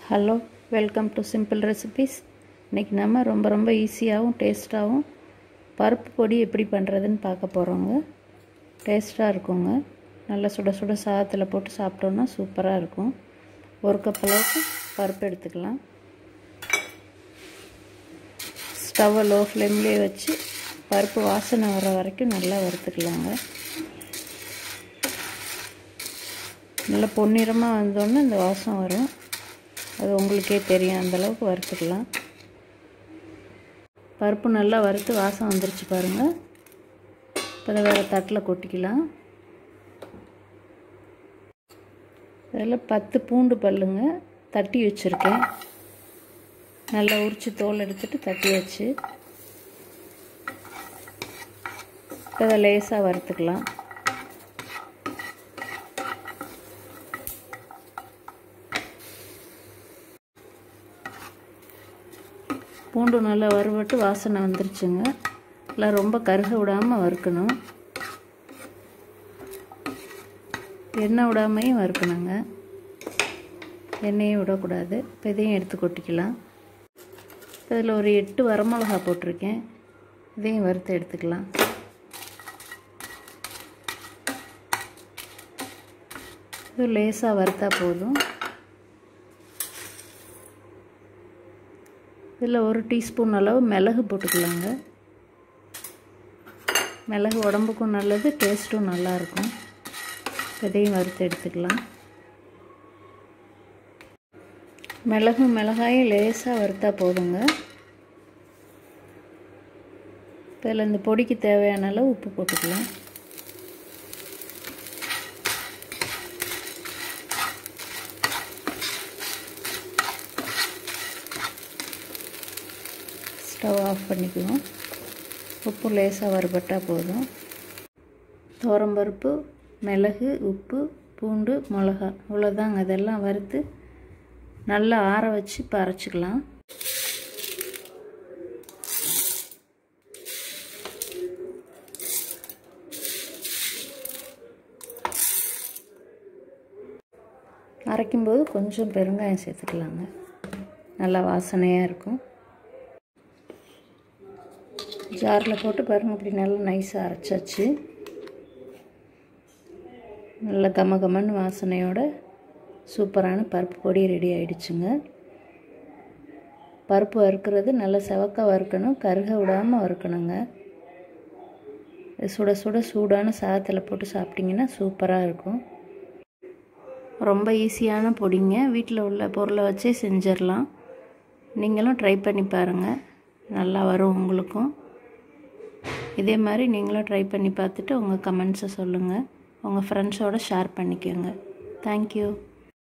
hello welcome to simple recipes இன்றைக்கி நம்ம ரொம்ப ரொம்ப ஈஸியாகவும் டேஸ்ட்டாகவும் பருப்பு பொடி எப்படி பண்ணுறதுன்னு பார்க்க போகிறோங்க டேஸ்ட்டாக இருக்குங்க நல்லா சுட சுட சாதத்தில் போட்டு சாப்பிட்டோன்னா சூப்பராக இருக்கும் ஒரு கப் அளவுக்கு பருப்பு எடுத்துக்கலாம் ஸ்டவ்வை லோ ஃப்ளேம்லேயே வச்சு பருப்பு வாசனை வர வரைக்கும் நல்லா வறுத்துக்கலாங்க நல்லா பொன்னிறமாக வந்தோடனே இந்த வாசம் வரும் அது உங்களுக்கே தெரியும் அந்தளவுக்கு வறுத்துக்கலாம் பருப்பு நல்லா வறுத்து வாசம் வந்துருச்சு பாருங்கள் இப்போ அதை வேறு தட்டில் கொட்டிக்கலாம் இதில் பத்து பூண்டு பல்லுங்க தட்டி வச்சுருக்கேன் நல்லா உரித்து தோல் எடுத்துட்டு தட்டி வச்சு இப்போ அதை லேசாக வறுத்துக்கலாம் பூண்டு நல்லா வறுபட்டு வாசனை வந்துருச்சுங்க இல்லை ரொம்ப கருக விடாமல் வறுக்கணும் எண்ணெய் விடாமையும் வறுக்கணுங்க எண்ணெயும் விடக்கூடாது இப்போ இதையும் எடுத்து கொட்டிக்கலாம் இதில் ஒரு எட்டு வரமிளகா போட்டிருக்கேன் இதையும் வறுத்து எடுத்துக்கலாம் இது லேசாக வறுத்தா போதும் இதில் ஒரு டீஸ்பூன் அளவு மிளகு போட்டுக்கலாங்க மிளகு உடம்புக்கும் நல்லது டேஸ்ட்டும் நல்லாயிருக்கும் இதையும் வறுத்து எடுத்துக்கலாம் மிளகு மிளகாயும் லேசாக வறுத்தா போதுங்க இதில் இந்த பொடிக்கு தேவையான அளவு உப்பு போட்டுக்கலாம் ஸ்டவ் ஆஃப் பண்ணிக்குவோம் உப்பு லேசாக வறுபட்டால் போதும் தோரம்பருப்பு மிளகு உப்பு பூண்டு மிளகா இவ்வளோதாங்க இதெல்லாம் வறுத்து நல்லா ஆற வச்சு இப்போ அரைச்சிக்கலாம் அரைக்கும்போது கொஞ்சம் பெருங்காயம் சேர்த்துக்கலாங்க நல்லா வாசனையாக இருக்கும் ஜாரில் போட்டு பாருங்கள் அப்படி நல்லா நைஸாக அரைச்சாச்சு நல்ல கம கமன்னு வாசனையோட சூப்பரான பருப்பு பொடி ரெடி ஆயிடுச்சுங்க பருப்பு வறுக்கிறது நல்லா செவக்க வறுக்கணும் கருக விடாமல் வறுக்கணுங்க சுட சுட சூடான சாதத்தில் போட்டு சாப்பிட்டிங்கன்னா சூப்பராக இருக்கும் ரொம்ப ஈஸியான பொடிங்க வீட்டில் உள்ள பொருளை வச்சே செஞ்சிடலாம் நீங்களும் ட்ரை பண்ணி பாருங்கள் நல்லா வரும் உங்களுக்கும் இதே மாதிரி நீங்களும் ட்ரை பண்ணி பார்த்துட்டு உங்கள் கமெண்ட்ஸை சொல்லுங்கள் உங்கள் ஃப்ரெண்ட்ஸோடு ஷேர் பண்ணிக்கோங்க தேங்க்யூ